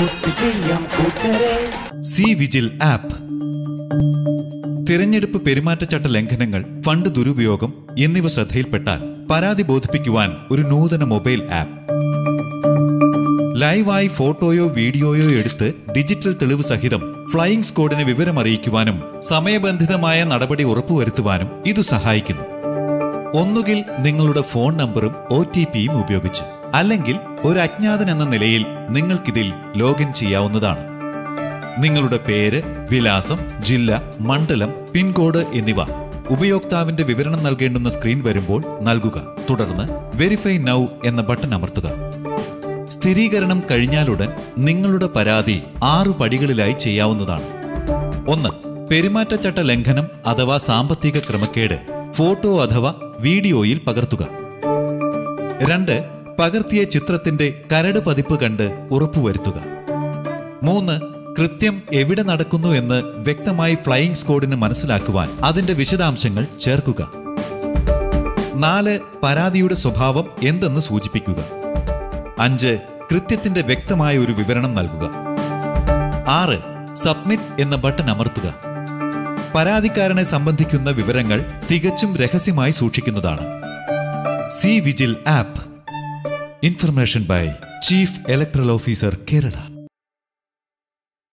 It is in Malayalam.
റിപ്പോർട്ട് ചെയ്യാം കൂട്ടരെ സി വിജിൽ ആപ്പ് തിരഞ്ഞെടുപ്പ് പെരുമാറ്റച്ചട്ട ലംഘനങ്ങൾ ഫണ്ട് ദുരുപയോഗം എന്നിവ ശ്രദ്ധയിൽപ്പെട്ടാൽ പരാതി ബോധിപ്പിക്കുവാൻ ഒരു നൂതന മൊബൈൽ ആപ്പ് ലൈവായി ഫോട്ടോയോ വീഡിയോയോ എടുത്ത് ഡിജിറ്റൽ തെളിവ് സഹിതം ഫ്ലൈയിംഗ് സ്ക്വാഡിന് വിവരമറിയിക്കുവാനും സമയബന്ധിതമായ നടപടി ഉറപ്പുവരുത്തുവാനും ഇത് സഹായിക്കുന്നു ഒന്നുകിൽ നിങ്ങളുടെ ഫോൺ നമ്പറും ഒ ടി പിയും ഉപയോഗിച്ച് അല്ലെങ്കിൽ ഒരു അജ്ഞാതൻ എന്ന നിലയിൽ നിങ്ങൾക്കിതിൽ ലോഗിൻ ചെയ്യാവുന്നതാണ് നിങ്ങളുടെ പേര് വിലാസം ജില്ല മണ്ഡലം പിൻകോഡ് എന്നിവ ഉപയോക്താവിന്റെ വിവരണം നൽകേണ്ടുന്ന സ്ക്രീൻ വരുമ്പോൾ നൽകുക തുടർന്ന് വെരിഫൈ നൗ എന്ന ബട്ടൺ അമർത്തുക സ്ഥിരീകരണം കഴിഞ്ഞാലുടൻ നിങ്ങളുടെ പരാതി ആറു പടികളിലായി ചെയ്യാവുന്നതാണ് ഒന്ന് പെരുമാറ്റച്ചട്ട ലംഘനം അഥവാ സാമ്പത്തിക ക്രമക്കേട് ഫോട്ടോ അഥവാ വീഡിയോയിൽ പകർത്തുക രണ്ട് പകർത്തിയ ചിത്രത്തിന്റെ കരട് പതിപ്പ് കണ്ട് ഉറപ്പുവരുത്തുക മൂന്ന് കൃത്യം എവിടെ നടക്കുന്നു എന്ന് വ്യക്തമായി ഫ്ലൈയിംഗ് സ്ക്വാഡിന് മനസ്സിലാക്കുവാൻ അതിന്റെ വിശദാംശങ്ങൾ ചേർക്കുക നാല് പരാതിയുടെ സ്വഭാവം എന്തെന്ന് സൂചിപ്പിക്കുക അഞ്ച് കൃത്യത്തിന്റെ വ്യക്തമായ ഒരു വിവരണം നൽകുക ആറ് സബ്മിറ്റ് എന്ന ബട്ടൺ അമർത്തുക പരാതിക്കാരനെ സംബന്ധിക്കുന്ന വിവരങ്ങൾ തികച്ചും രഹസ്യമായി സൂക്ഷിക്കുന്നതാണ് C vigil app information by chief electoral officer Kerala